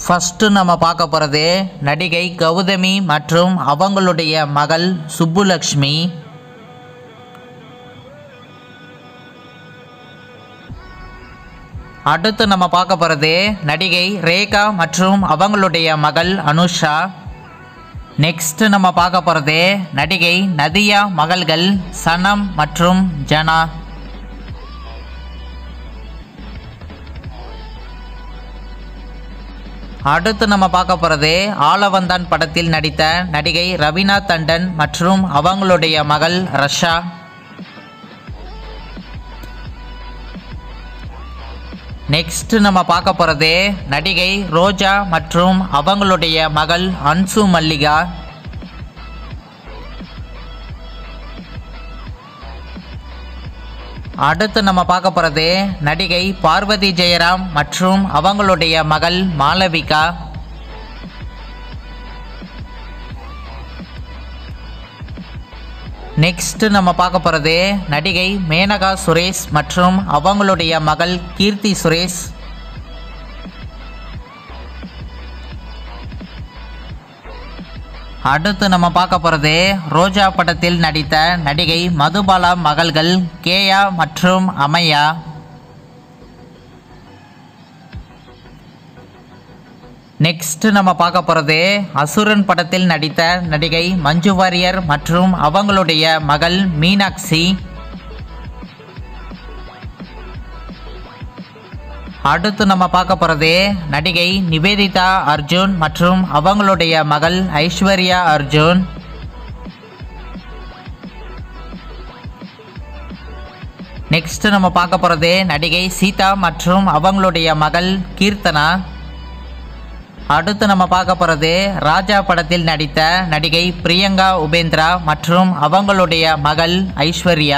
first நம்ம பார்க்க போகிறது நடிகை கௌதமி மற்றும் அவங்களுடைய மகள் சுப்புலக்ஷ்மி அடுத்து நம்ம பார்க்க போகிறது நடிகை ரேகா மற்றும் அவங்களுடைய மகள் அனுஷா நெக்ஸ்ட் நம்ம பார்க்க போகிறது நடிகை நதியா மகள்கள் சனம் மற்றும் ஜனா அடுத்து நம்ம பார்க்க போகிறது ஆலவந்தான் படத்தில் நடித்த நடிகை ரவீனா தண்டன் மற்றும் அவங்களுடைய மகள் ரஷா நெக்ஸ்ட் நம்ம பார்க்க போகிறது நடிகை ரோஜா மற்றும் அவங்களுடைய மகள் அன்சு மல்லிகா அடுத்து நம்ம பார்க்க போகிறது நடிகை பார்வதி ஜெயராம் மற்றும் அவங்களுடைய மகள் மாளவிகா நெக்ஸ்ட் நம்ம பார்க்க போகிறது நடிகை மேனகா சுரேஷ் மற்றும் அவங்களுடைய மகள் கீர்த்தி சுரேஷ் அடுத்து நம்ம பார்க்க போகிறது ரோஜா படத்தில் நடித்த நடிகை மதுபாலா மகள்கள் கேயா மற்றும் அமையா நெக்ஸ்ட் நம்ம பார்க்க போகிறது அசுரன் படத்தில் நடித்த நடிகை மஞ்சு வாரியர் மற்றும் அவங்களுடைய மகள் மீனாட்சி அடுத்து நம்ம பார்க்க போகிறது நடிகை நிவேதிதா அர்ஜுன் மற்றும் அவங்களுடைய மகள் ஐஸ்வர்யா அர்ஜுன் நெக்ஸ்ட் நம்ம பார்க்க போகிறது நடிகை சீதா மற்றும் அவங்களுடைய மகள் கீர்த்தனா அடுத்து நம்ம பார்க்க போகிறது ராஜா படத்தில் நடித்த நடிகை பிரியங்கா உபேந்திரா மற்றும் அவங்களுடைய மகள் ஐஸ்வர்யா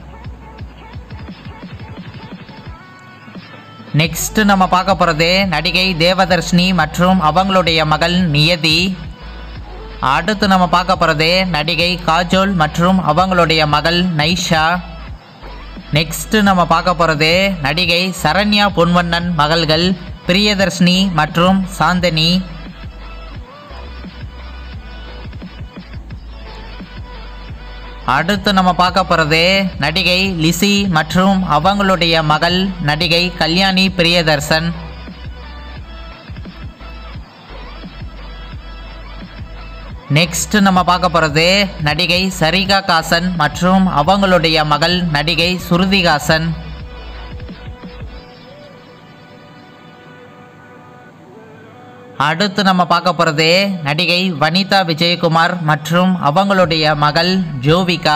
நெக்ஸ்ட் நம்ம பார்க்க போகிறது நடிகை தேவதர்ஷினி மற்றும் அவங்களுடைய மகள் நியதி அடுத்து நம்ம பார்க்க போகிறது நடிகை காஜோல் மற்றும் அவங்களுடைய மகள் நைஷா நெக்ஸ்ட் நம்ம பார்க்க போகிறது நடிகை சரண்யா பொன்வண்ணன் மகள்கள் பிரியதர்ஷினி மற்றும் சாந்தனி அடுத்து நம்ம பார்க்க போகிறது நடிகை லிசி மற்றும் அவங்களுடைய மகள் நடிகை கல்யாணி பிரியதர்சன் நெக்ஸ்ட் நம்ம பார்க்க போகிறது நடிகை சரிகா காசன் மற்றும் அவங்களுடைய மகள் நடிகை சுருதிகாசன் அடுத்து நம்ம பார்க்க போகிறது நடிகை வனிதா விஜயகுமார் மற்றும் அவங்களுடைய மகள் ஜோவிகா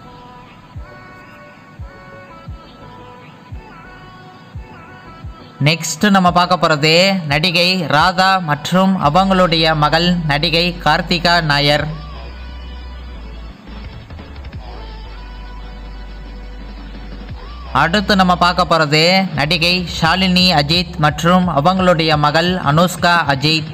நெக்ஸ்ட் நம்ம பார்க்க போகிறது நடிகை ராதா மற்றும் அவங்களுடைய மகள் நடிகை கார்த்திகா நாயர் அடுத்து நம்ம பார்க்க போகிறது நடிகை ஷாலினி அஜித் மற்றும் அவங்களுடைய மகள் அனுஷ்கா அஜித்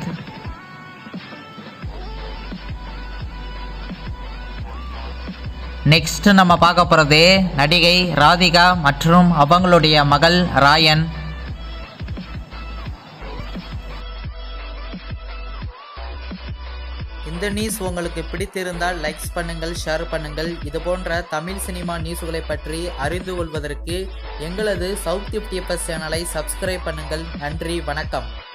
நெக்ஸ்ட் நம்ம பார்க்க போகிறது நடிகை ராதிகா மற்றும் அவங்களுடைய மகள் ராயன் இந்த நியூஸ் உங்களுக்கு பிடித்திருந்தால் லைக்ஸ் பண்ணுங்கள் ஷேர் பண்ணுங்கள் இது போன்ற தமிழ் சினிமா நியூஸ்களை பற்றி அறிந்து கொள்வதற்கு எங்களது சவுத் டிப்டிஎஃப்எஸ் சேனலை சப்ஸ்கிரைப் பண்ணுங்கள் நன்றி வணக்கம்